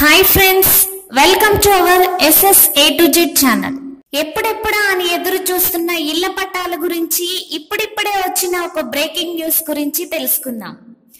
hi friends welcome to our SS A to Z channel ఎప్పుడెప్పుడా అని ఎదురు చూస్తున్న ఇళ్ల పట్టాల గురించి ఇప్పుడిప్పుడే వచ్చిన ఒక బ్రేకింగ్ న్యూస్ గురించి తెలుసుకుందాం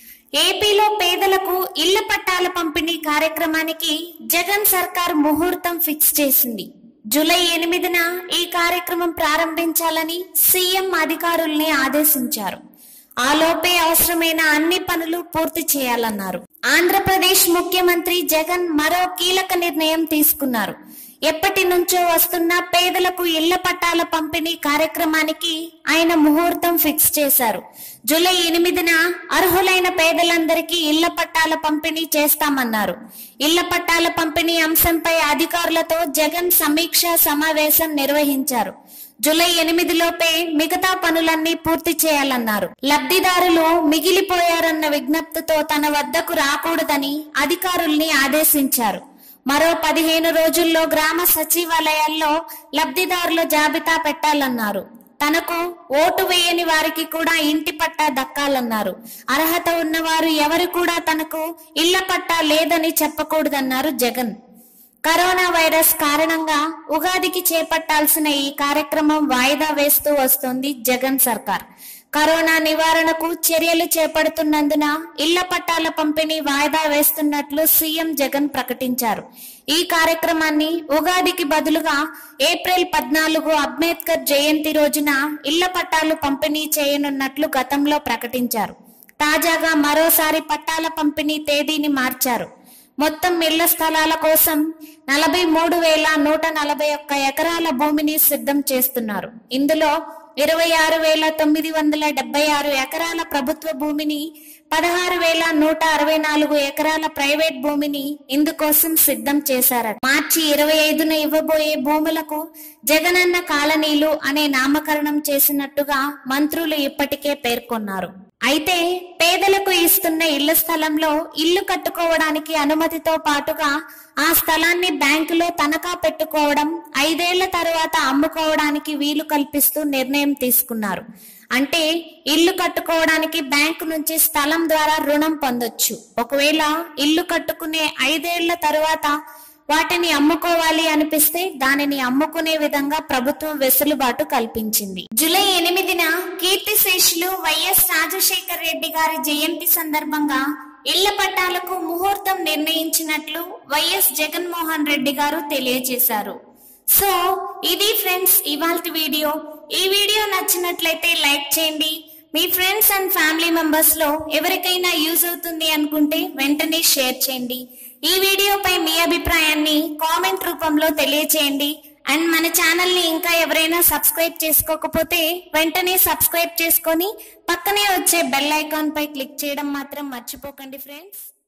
ఏపీలో పేదలకు ఇళ్ల పట్టాల పంపిణీ కార్యక్రమానికి జగన్ సర్కార్ ముహూర్తం ఫిక్స్ చేసింది జూలై ఎనిమిదిన ఈ కార్యక్రమం ప్రారంభించాలని సీఎం అధికారుల్ని ఆదేశించారు ఆలోపే అవసరమైన అన్ని పనులు పూర్తి చేయాలన్నారు ఆంధ్రప్రదేశ్ ముఖ్యమంత్రి జగన్ మరో కీలక నిర్ణయం తీసుకున్నారు ఎప్పటి నుంచో వస్తున్న పేదలకు ఇళ్ల పట్టాల పంపిణీ కార్యక్రమానికి ఆయన ముహూర్తం ఫిక్స్ చేశారు జూలై ఎనిమిదిన అర్హులైన పేదలందరికీ ఇళ్ల పట్టాల పంపిణీ చేస్తామన్నారు ఇళ్ల పట్టాల పంపిణీ అంశంపై అధికారులతో జగన్ సమీక్ష సమావేశం నిర్వహించారు జూలై ఎనిమిదిలోపే మిగతా పనులన్నీ పూర్తి చేయాలన్నారు లబ్ధిదారులు మిగిలిపోయారన్న విజ్ఞప్తితో తన వద్దకు రాకూడదని అధికారుల్ని ఆదేశించారు మరో పదిహేను రోజుల్లో గ్రామ సచివాలయాల్లో లబ్ధిదారుల జాబితా పెట్టాలన్నారు తనకు ఓటు వేయని వారికి కూడా ఇంటి పట్టా దక్కాలన్నారు అర్హత ఉన్నవారు ఎవరు కూడా తనకు ఇళ్ల పట్టా లేదని చెప్పకూడదన్నారు జగన్ కరోనా వైరస్ కారణంగా ఉగాదికి చేపట్టాల్సిన ఈ కార్యక్రమం వాయిదా వేస్తూ వస్తోంది జగన్ సర్కార్ కరోనా నివారణకు చర్యలు చేపడుతున్నందున ఇళ్ల పట్టాల పంపిణీ వాయిదా వేస్తున్నట్లు సీఎం జగన్ ప్రకటించారు ఈ కార్యక్రమాన్ని ఉగాదికి బదులుగా ఏప్రిల్ పద్నాలుగు అంబేద్కర్ జయంతి రోజున ఇళ్ల పట్టాలు పంపిణీ చేయనున్నట్లు గతంలో ప్రకటించారు తాజాగా మరోసారి పట్టాల పంపిణీ తేదీని మార్చారు మొత్తం ఇళ్ల స్థలాల కోసం నలభై మూడు వేల నూట నలభై ఒక్క ఎకరాల భూమిని సిద్ధం చేస్తున్నారు ఇందులో ఇరవై ఆరు వేల తొమ్మిది వందల డెబ్బై ఆరు ఎకరాల ప్రభుత్వ భూమిని పదహారు వేల నూట అరవై నాలుగు ఎకరాల ప్రైవేట్ భూమిని ఇందుకోసం సిద్ధం చేశారట మార్చి ఇరవై ఐదున ఇవ్వబోయే భూములకు జగనన్న కాలనీలు అనే నామకరణం చేసినట్టుగా మంత్రులు ఇప్పటికే పేర్కొన్నారు అయితే పేదలకు ఇస్తున్న ఇళ్ల స్థలంలో ఇల్లు కట్టుకోవడానికి అనుమతితో పాటుగా ఆ స్థలాన్ని బ్యాంకులో తనఖా పెట్టుకోవడం ఐదేళ్ల తర్వాత అమ్ముకోవడానికి వీలు కల్పిస్తూ నిర్ణయం తీసుకున్నారు అంటే ఇల్లు కట్టుకోవడానికి బ్యాంకు నుంచి స్థలం ద్వారా రుణం పొందొచ్చు ఒకవేళ ఇల్లు కట్టుకునే ఐదేళ్ల తరువాత వాటిని అమ్ముకోవాలి అనిపిస్తే దానిని అమ్ముకునే విధంగా ప్రభుత్వం వెసులుబాటు కల్పించింది జూలై ఎనిమిదిన కీర్తిశేషులు వైఎస్ రాజశేఖర్ రెడ్డి గారి జయంతి సందర్భంగా ఇళ్ల పట్టాలకు ముహూర్తం నిర్ణయించినట్లు వైఎస్ జగన్మోహన్ రెడ్డి గారు తెలియజేశారు సో ఇది ఫ్రెండ్స్ ఇవాల్టి వీడియో ఈ వీడియో నచ్చినట్లయితే లైక్ చేయండి మీ ఫ్రెండ్స్ అండ్ ఫ్యామిలీ మెంబర్స్ లో ఎవరికైనా యూజ్ అవుతుంది అనుకుంటే వెంటనే షేర్ చేయండి ఈ వీడియోపై మీ అభిప్రాయాన్ని కామెంట్ రూపంలో తెలియచేయండి అండ్ మన ఛానల్ ని ఇంకా ఎవరైనా సబ్స్క్రైబ్ చేసుకోకపోతే వెంటనే సబ్స్క్రైబ్ చేసుకొని పక్కనే వచ్చే బెల్ ఐకాన్ పై క్లిక్ చేయడం మాత్రం మర్చిపోకండి ఫ్రెండ్స్